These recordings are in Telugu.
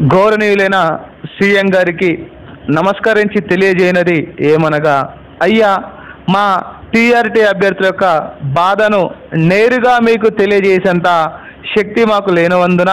గౌరవనీయులైన సీఎం గారికి నమస్కరించి తెలియజేయనది ఏమనగా అయ్యా మా టీఆర్టీ అభ్యర్థుల యొక్క బాధను నేరుగా మీకు తెలియజేసేంత శక్తి మాకు లేనందున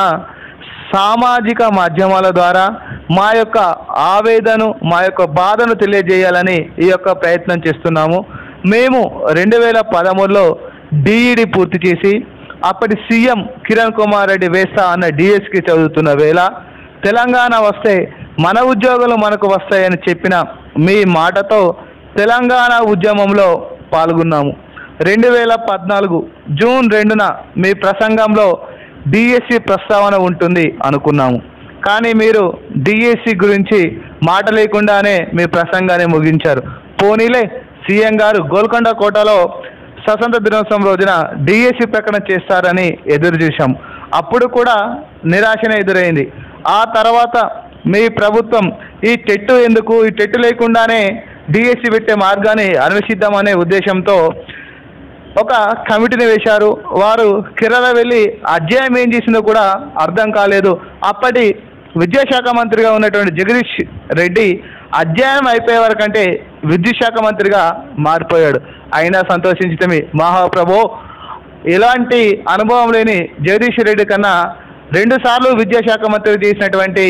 సామాజిక మాధ్యమాల ద్వారా మా యొక్క ఆవేదను మా యొక్క బాధను తెలియజేయాలని ఈ యొక్క ప్రయత్నం చేస్తున్నాము మేము రెండు వేల పదమూడులో డిఈడి పూర్తి చేసి అప్పటి సీఎం కిరణ్ కుమార్ రెడ్డి వేస్తా అన్న డిఎస్కి చదువుతున్న వేళ తెలంగాణ వస్తే మన ఉద్యోగాలు మనకు వస్తాయని చెప్పిన మీ మాటతో తెలంగాణ ఉద్యమంలో పాల్గొన్నాము రెండు వేల పద్నాలుగు జూన్ రెండున మీ ప్రసంగంలో డిఎస్సి ప్రస్తావన ఉంటుంది అనుకున్నాము కానీ మీరు డిఎస్సి గురించి మాట లేకుండానే మీ ప్రసంగాన్ని ముగించారు పోనీలే సీఎం గారు గోల్కొండ కోటలో స్వతంత్ర దినోత్సవం రోజున డిఎస్సి ప్రకటన చేస్తారని ఎదురు చూశాం అప్పుడు కూడా నిరాశనే ఎదురైంది ఆ తర్వాత మీ ప్రభుత్వం ఈ టెట్టు ఎందుకు ఈ టెట్టు లేకుండానే డిఎస్సి పెట్టే మార్గాన్ని అన్వేషిద్దామనే ఉద్దేశంతో ఒక కమిటీని వేశారు వారు కేరళ వెళ్ళి అధ్యాయం ఏం చేసిందో కూడా అర్థం కాలేదు అప్పటి విద్యాశాఖ మంత్రిగా ఉన్నటువంటి జగదీష్ రెడ్డి అధ్యయనం అయిపోయే వరకంటే విద్యుత్ శాఖ మంత్రిగా మారిపోయాడు అయినా సంతోషించటమే మహాప్రభు ఎలాంటి అనుభవం లేని జగదీష్ రెడ్డి కన్నా రెండు సార్లు విద్యాశాఖ మంత్రి చేసినటువంటి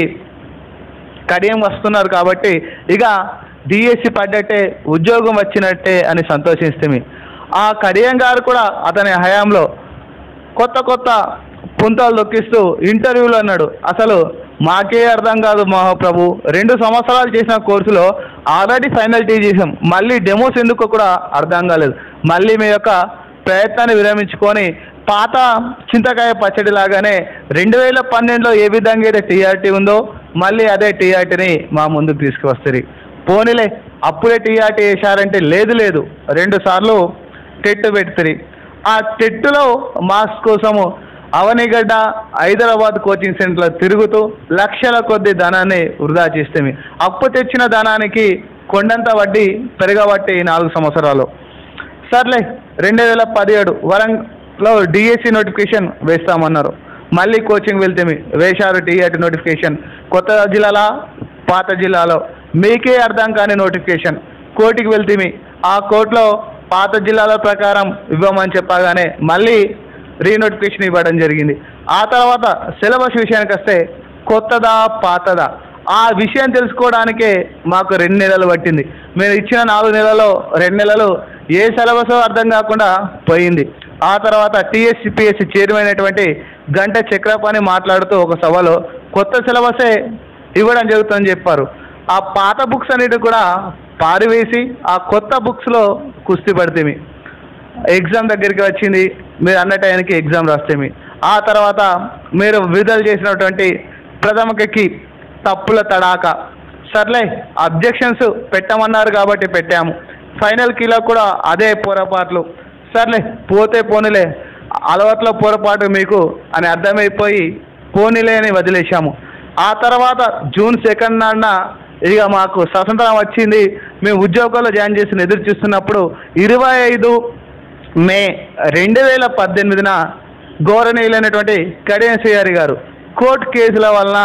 కడియం వస్తున్నారు కాబట్టి ఇక డిఎస్సి పడ్డట్టే ఉద్యోగం వచ్చినట్టే అని సంతోషిస్తే ఆ కడియం గారు కూడా అతని హయాంలో కొత్త కొత్త పుంతలు దొక్కిస్తూ ఇంటర్వ్యూలు అన్నాడు అసలు మాకే అర్థం కాదు మహాప్రభు రెండు సంవత్సరాలు చేసిన కోర్సులో ఆల్రెడీ ఫైనల్ టీ చేసాం మళ్ళీ డెమోస్ ఎందుకో కూడా అర్థం కాలేదు మళ్ళీ మీ యొక్క ప్రయత్నాన్ని విరమించుకొని పాత చింతకాయ పచ్చడి లాగానే రెండు వేల పన్నెండులో ఏ విధంగా అయితే టీఆర్టీ ఉందో మళ్ళీ అదే టీఆర్టీని మా ముందుకు తీసుకువస్తుంది పోనీలే అప్పుడే టీఆర్టీ వేశారంటే లేదు లేదు రెండు సార్లు టెట్ పెడుతుంది ఆ టెట్టులో మార్క్స్ కోసము అవనిగడ్డ హైదరాబాద్ కోచింగ్ సెంటర్లో తిరుగుతూ లక్షల కొద్ది ధనాన్ని వృధా చేస్తే అప్పు తెచ్చిన ధనానికి కొండంత వడ్డీ పెరగబట్టి ఈ నాలుగు సంవత్సరాలు సర్లే రెండు వేల పదిహేడు వరంలో డిఎస్సి నోటిఫికేషన్ వేస్తామన్నారు మళ్ళీ కోచింగ్ వెళ్తే వేశారు టీఆర్టీ నోటిఫికేషన్ కొత్త జిల్లాలా పాత జిల్లాలో మీకే అర్థం కాని నోటిఫికేషన్ కోర్టుకి వెళ్తే ఆ కోర్టులో పాత జిల్లాల ప్రకారం ఇవ్వమని చెప్పగానే మళ్ళీ రీనోటిఫికేషన్ ఇవ్వడం జరిగింది ఆ తర్వాత సిలబస్ విషయానికి వస్తే కొత్తదా పాతదా ఆ విషయం తెలుసుకోవడానికే మాకు రెండు నెలలు పట్టింది మేము ఇచ్చిన నాలుగు నెలల్లో రెండు నెలలు ఏ సిలబస్ అర్థం కాకుండా పోయింది ఆ తర్వాత టీఎస్సిపిఎస్సి చైర్మన్ అయినటువంటి గంట చక్రపాణి మాట్లాడుతూ ఒక సభలో కొత్త సిలబసే ఇవ్వడం జరుగుతుందని చెప్పారు ఆ పాత బుక్స్ అన్నిటి కూడా పారివేసి ఆ కొత్త బుక్స్లో కుస్తీ పడితే ఎగ్జామ్ దగ్గరికి వచ్చింది మీరు అన్న టైంకి ఎగ్జామ్ రాస్తేమి ఆ తర్వాత మీరు విడుదల చేసినటువంటి ప్రథమకి తప్పుల తడాక సర్లే అబ్జెక్షన్స్ పెట్టమన్నారు కాబట్టి పెట్టాము ఫైనల్ కీలో కూడా అదే పొరపాట్లు సర్లే పోతే పోనీలే అలవాట్లో పొరపాటు మీకు అని అర్థమైపోయి పోనీలే అని వదిలేశాము ఆ తర్వాత జూన్ సెకండ్ నాడున ఇక మాకు స్వతంత్రం వచ్చింది మేము ఉద్యోగాల్లో జాయిన్ చేసి ఎదురు చూస్తున్నప్పుడు ఇరవై ఐదు మే రెండు వేల పద్దెనిమిదిన గౌరవనీయులైనటువంటి కడియం శ్రీహరి గారు కోర్టు కేసుల వలన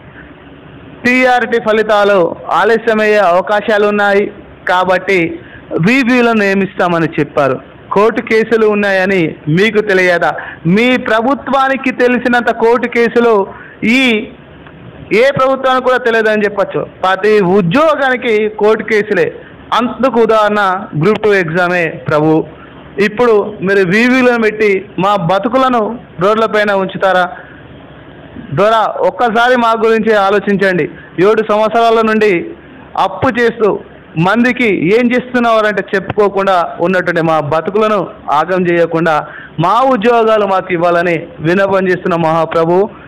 టీఆర్టీ ఫలితాలు ఆలస్యమయ్యే అవకాశాలు ఉన్నాయి కాబట్టి వీవీలను నియమిస్తామని చెప్పారు కోర్టు కేసులు ఉన్నాయని మీకు తెలియదా మీ ప్రభుత్వానికి తెలిసినంత కోర్టు కేసులు ఈ ఏ ప్రభుత్వానికి కూడా తెలియదని చెప్పచ్చు ప్రతి ఉద్యోగానికి కోర్టు కేసులే అందుకు ఉదాహరణ గ్రూప్ టూ ఎగ్జామే ప్రభు ఇప్పుడు మీరు వీవీలను పెట్టి మా బతుకులను రోడ్లపైన ఉంచుతారా ద్వారా ఒక్కసారి మా గురించి ఆలోచించండి ఏడు సంవత్సరాల నుండి అప్పు చేస్తూ మందికి ఏం చేస్తున్నవారంటే చెప్పుకోకుండా ఉన్నటువంటి మా బతుకులను ఆగం చేయకుండా మా ఉద్యోగాలు మాకు ఇవ్వాలని విన్నపం చేస్తున్న మహాప్రభు